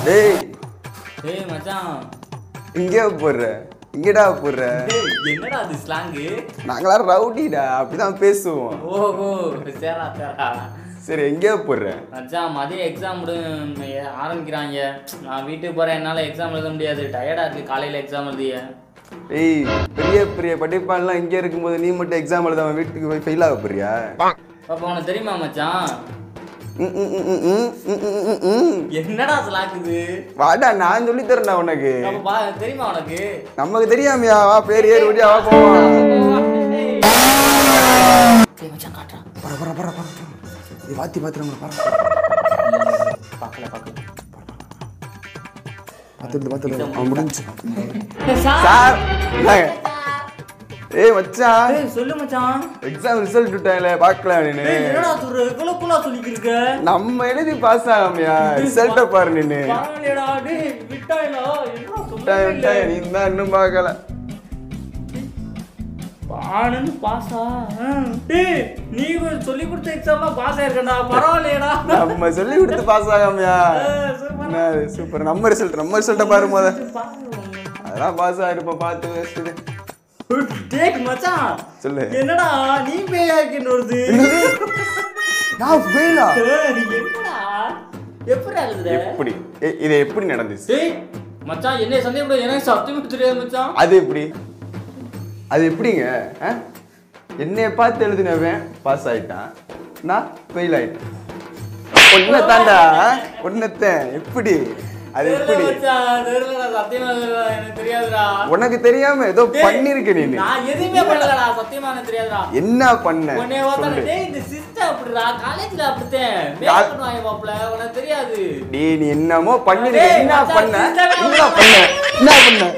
டேய் ஏய் மச்சான் இங்கே போடுற இங்கடா போடுற டேய், என்னடா அது ஸ்லாங்கு நாங்களாம் ரவுடிடா அப்படிதான் பேசுவோம் ஓஹோ சேரா சேரா சரி எங்கேயோ போடுற மச்சான் மதியம் எக்ஸாம் ஆரம்பிக்கிறாங்க நான் வீட்டுக்கு போறேன் என்னால எக்ஸாம் எழுத முடியாது டயர்டா இருக்கு காலையில எக்ஸாம் எழுதிய ஏய் பெரிய பெரிய படிப்பான்லாம் இங்கே இருக்கும்போது நீ மட்டும் எக்ஸாம் எழுதாம வீட்டுக்கு போய் ஃபெயில் ஆக போறியா அப்ப உனக்கு தெரியுமா மச்சான் ம், ம், ம், ம், ம், ம், ம், ம், ம். என்னடா ஸ்லாங் இது வாடா நான் சொல்லி தரேன்டா உனக்கு அப்ப பா தெரியுமா உனக்கு நமக்கு தெரியாமையா வா பேர் ஏறி ஓடியா வா போவோம் டேய் மச்சான் காட்டுறா பர பர பர பர இது பாத்தி பாத்துறவங்க பர பார்க்கல பார்க்கல பாத்துட்டு பாத்துட்டு அவன் முடிஞ்சு சார் சார் இந்தாங்க. ஏய் மச்சான் ஏய், சொல்லு மச்சான் எக்ஸாம் ரிசல்ட் விட்டாங்களே பார்க்கலாம் நீனு ஏய், என்னடா சொல்ற இவ்வளவு கூலா சொல்லிக்கிட்டு இருக்க நம்ம எழுதி பாஸ் ஆகாமையா ரிசல்ட்டை பாரு நீனு பரவாயில்லையடா டேய் விட்டாயிலா என்னடா விட்டாய், விட்டாய், சொல்லவே நீ தான் இன்னும் பார்க்கல ஆனந்த் பாஸா டேய் நீ சொல்லி கொடுத்த எக்ஸாம்லாம் பாஸ் ஆயிருக்கடா பரவாயில்லையடா நம்ம சொல்லி கொடுத்து பாஸ் ஆகாமையா என்ன சூப்பர் நம்ம ரிசல்ட் நம்ம ரிசல்ட்டை பாரு முத அதெல்லாம் பாஸ் ஆயிருப்போம் பார்த்து வச்சுட்டு டேய் மச்சான் சொல்லு என்னடா நீ பேயா இருக்கேன்னு வருது நான் ஃபெயிலா ஏய், நீ என்னடா எப்படி எழுதுற எப்படி ஏய், இது எப்படி நடந்துச்சு டேய் மச்சான் என்ன சந்தேகம் எனக்கு சத்தியமா தெரியாது மச்சான் அது எப்படி அது எப்படிங்க ஆ? என்னைய பார்த்து எழுதினவன் பாஸ் ஆயிட்டான் நான் ஃபெயில் ஆயிட்டேன் ஒன்ன தாண்டா ஒன்னத்தேன் எப்படி அது எப்படி தெரியல மச்சான் தெரியலடா சத்தியமா தெரியல எனக்கு தெரியாதுடா உனக்கு தெரியாம ஏதோ டேய், பண்ணிருக்க நீ நான் எதுவுமே பண்ணலடா சத்தியமா எனக்கு தெரியாதுடா என்ன பண்ண உன்னைய பார்த்தா சொல்லு டேய் இந்த சிஸ்டம் அப்படிடா காலேஜ்ல அப்படித்தேன் கா- மேக் பண்ணுவாங்க மாப்ள உனக்கு தெரியாது டேய் நீ என்னமோ பண்ணிருக்க டேய், என்ன மச்சான், பண்ண சிஸ்டமே என்ன பண்ண என்ன பண்ண